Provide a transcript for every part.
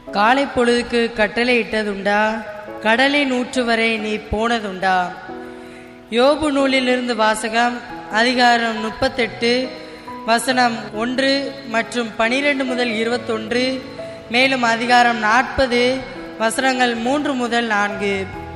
காலை பொழுதுக்கு கட்டளை இட்டதுண்டா கடலின் ஊற்று வரை நீ போனதுண்டா யோபு நூலிலிருந்து வாசகம் அதிகாரம் முப்பத்தெட்டு வசனம் ஒன்று மற்றும் பனிரெண்டு முதல் இருபத்தொன்று மேலும் அதிகாரம் நாற்பது வசனங்கள் மூன்று முதல் நான்கு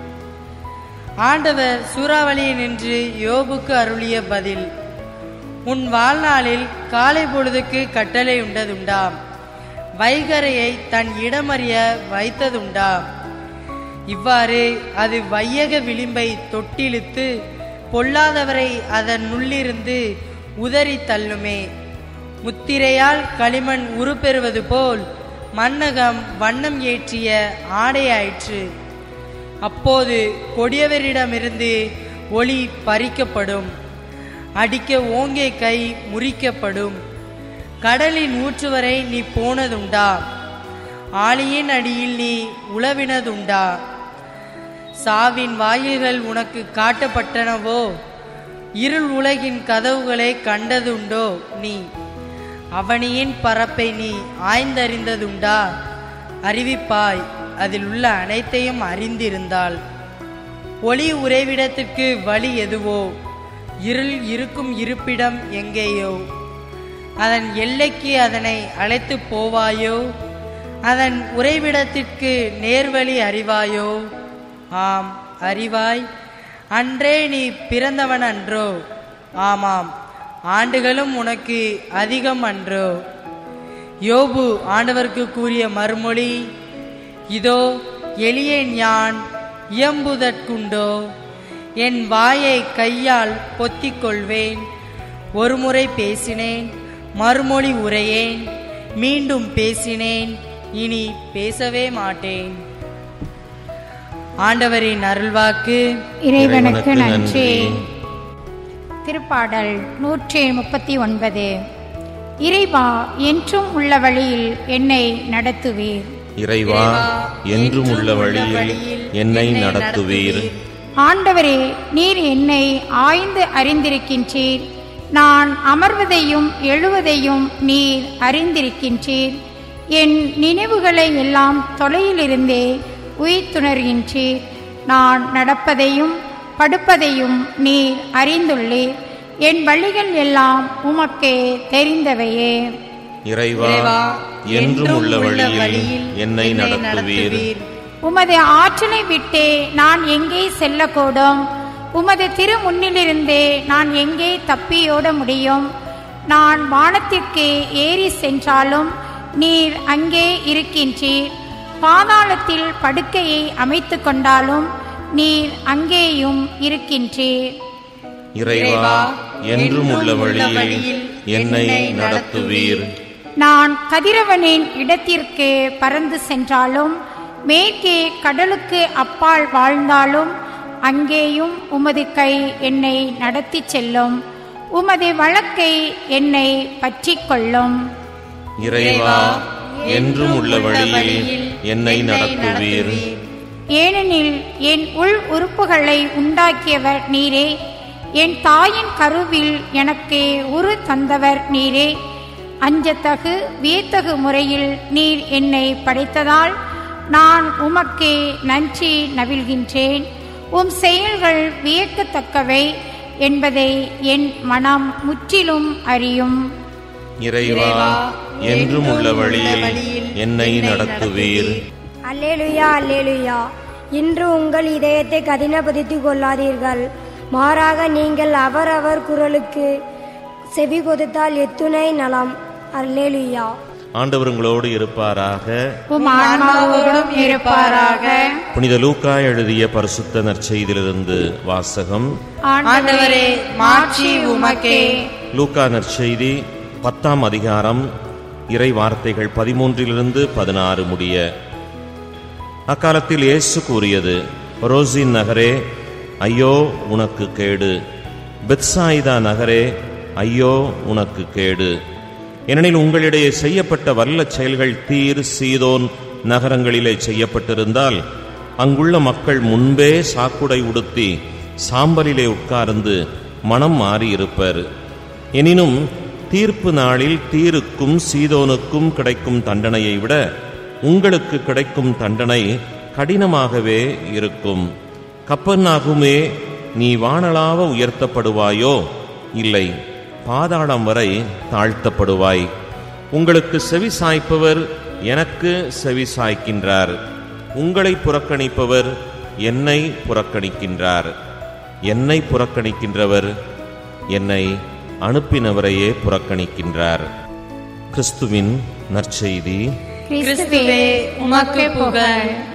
ஆண்டவர் சூறாவளியை நின்று யோபுக்கு அருளிய பதில் உன் வாழ்நாளில் காலை பொழுதுக்கு கட்டளை உண்டதுண்டா வைகரையை தன் இடமறிய வைத்ததுண்டா இவ்வாறு அது வையக விளிம்பை தொட்டிழுத்து பொல்லாதவரை அதன் உள்ளிருந்து உதறி தள்ளுமே முத்திரையால் களிமண் உருப்பெறுவது போல் மன்னகம் வண்ணம் ஏற்றிய ஆடையாயிற்று அப்போது கொடியவரிடமிருந்து ஒளி பறிக்கப்படும் அடிக்க ஓங்கே கை முறிக்கப்படும் கடலின் ஊற்று வரை நீ போனதுண்டா ஆளியின் அடியில் நீ உழவினதுண்டா சாவின் வாயில்கள் உனக்கு காட்டப்பட்டனவோ இருள் உலகின் கதவுகளை கண்டதுண்டோ நீ அவனியின் பரப்பை நீ ஆய்ந்தறிந்ததுண்டா அறிவிப்பாய் அதில் உள்ள அனைத்தையும் அறிந்திருந்தாள் ஒளி உறைவிடத்திற்கு வழி எதுவோ இருள் இருக்கும் இருப்பிடம் எங்கேயோ அதன் எல்லைக்கு அதனை அழைத்து போவாயோ அதன் உறைவிடத்திற்கு நேர்வழி அறிவாயோ ஆம் அறிவாய் அன்றே நீ பிறந்தவன் அன்றோ ஆமாம் ஆண்டுகளும் உனக்கு அதிகம் அன்றோ யோபு ஆண்டவருக்கு கூறிய மறுமொழி இதோ எளியேன் யான் இயம்புதற்குண்டோ என் வாயை கையால் பொத்திக் கொள்வேன் ஒருமுறை பேசினேன் மறுமொழி உரையேன் மீண்டும் பேசினேன் இனி பேசவே மாட்டேன் ஆண்டவரின் அருள்வாக்கு இறைவனுக்கு இறைவனுக்கு நன்றி நன்றி. திருப்பாடல் நூற்றி முப்பத்தி ஒன்பது இறைவா என்றும் உள்ள வழியில் என்னை நடத்துவீர் இறைவா என்றும் உள்ள வழியில் என்னை நடத்துவீர் ஆண்டவரே நீர் என்னை ஆய்ந்து அறிந்திருக்கின்றீர் நான் அமர்வதையும் எழுவதையும் நீர் அறிந்திருக்கின்றீர் என் நினைவுகளை எல்லாம் தொலையிலிருந்தே உயிர்த்துணர்கின்றீர் நான் நடப்பதையும் படுப்பதையும் நீர் அறிந்துள்ளீர் என் வழிகள் எல்லாம் உமக்கே தெரிந்தவையே இறைவா என்றும் உள்ள வழியில் என்னை நடத்துவீர் உமது ஆற்றலை விட்டே நான் எங்கே செல்லக்கூடும் உமது திரு முன்னிலிருந்தே நான் எங்கே தப்பியோட முடியும் நான் வானத்திற்கு ஏறி சென்றாலும் நீர் அங்கே இருக்கின்றீர் பாதாளத்தில் படுக்கையை அமைத்து கொண்டாலும் நீர் அங்கேயும் இருக்கின்றீர் இறைவா என்றும் உள்ள வழியில் என்னை நடத்துவீர் நான் கதிரவனின் இடத்திற்கு பறந்து சென்றாலும் மேற்கே கடலுக்கு அப்பால் வாழ்ந்தாலும் அங்கேயும் உமது கை என்னை நடத்தி செல்லும் உமது வழக்கை என்னை பற்றிக் கொள்ளும் இறைவா என்றும் உள்ள வழியில் என்னை நடத்துவீர் ஏனெனில் என் உள் உறுப்புகளை உண்டாக்கியவர் நீரே என் தாயின் கருவில் எனக்கு உரு தந்தவர் நீரே அஞ்சத்தகு வியத்தகு முறையில் நீர் என்னை படைத்ததால் நான் உமக்கே நன்றி நவில்கின்றேன் உம் செயல்கள் வியக்கத்தக்கவை என்பதை என் மனம் முற்றிலும் அறியும் இறைவா என்றும் உள்ள வழியில் என்னை நடத்துவீர் அல்லேலுயா அல்லேலுயா இன்று உங்கள் இதயத்தை கடினப்படுத்திக் கொள்ளாதீர்கள் மாறாக நீங்கள் அவரவர் குரலுக்கு செவி கொடுத்தால் எத்துணை நலம் அல்லேலுயா ஆண்டவர் உங்களோடு இருப்பாராக உம் ஆன்மாவோடும் இருப்பாராக புனித லூக்கா எழுதிய பரிசுத்த நற்செய்தியிலிருந்து வாசகம் ஆண்டவரே மாட்சி உமக்கே லூக்கா நற்செய்தி பத்தாம் அதிகாரம் இறை வார்த்தைகள் பதிமூன்றிலிருந்து பதினாறு முடிய அக்காலத்தில் இயேசு கூறியது ரோசின் நகரே ஐயோ உனக்கு கேடு பெத்சாயிதா நகரே ஐயோ உனக்கு கேடு ஏனெனில் உங்களிடையே செய்யப்பட்ட வல்ல செயல்கள் தீர் சீதோன் நகரங்களிலே செய்யப்பட்டிருந்தால் அங்குள்ள மக்கள் முன்பே சாக்குடை உடுத்தி சாம்பலிலே உட்கார்ந்து மனம் மாறியிருப்பர் எனினும் தீர்ப்பு நாளில் தீருக்கும் சீதோனுக்கும் கிடைக்கும் தண்டனையை விட உங்களுக்கு கிடைக்கும் தண்டனை கடினமாகவே இருக்கும் கப்பர்நாகுமே நீ வானளாவ உயர்த்தப்படுவாயோ இல்லை பாதாளம் வரை தாழ்த்தப்படுவாய் உங்களுக்கு செவி சாய்ப்பவர் எனக்கு செவி சாய்க்கின்றார் உங்களை புறக்கணிப்பவர் என்னை புறக்கணிக்கின்றார் என்னை புறக்கணிக்கின்றவர் என்னை அனுப்பினவரையே புறக்கணிக்கின்றார் கிறிஸ்துவின் நற்செய்தி கிறிஸ்துவே உமக்கு புகழ்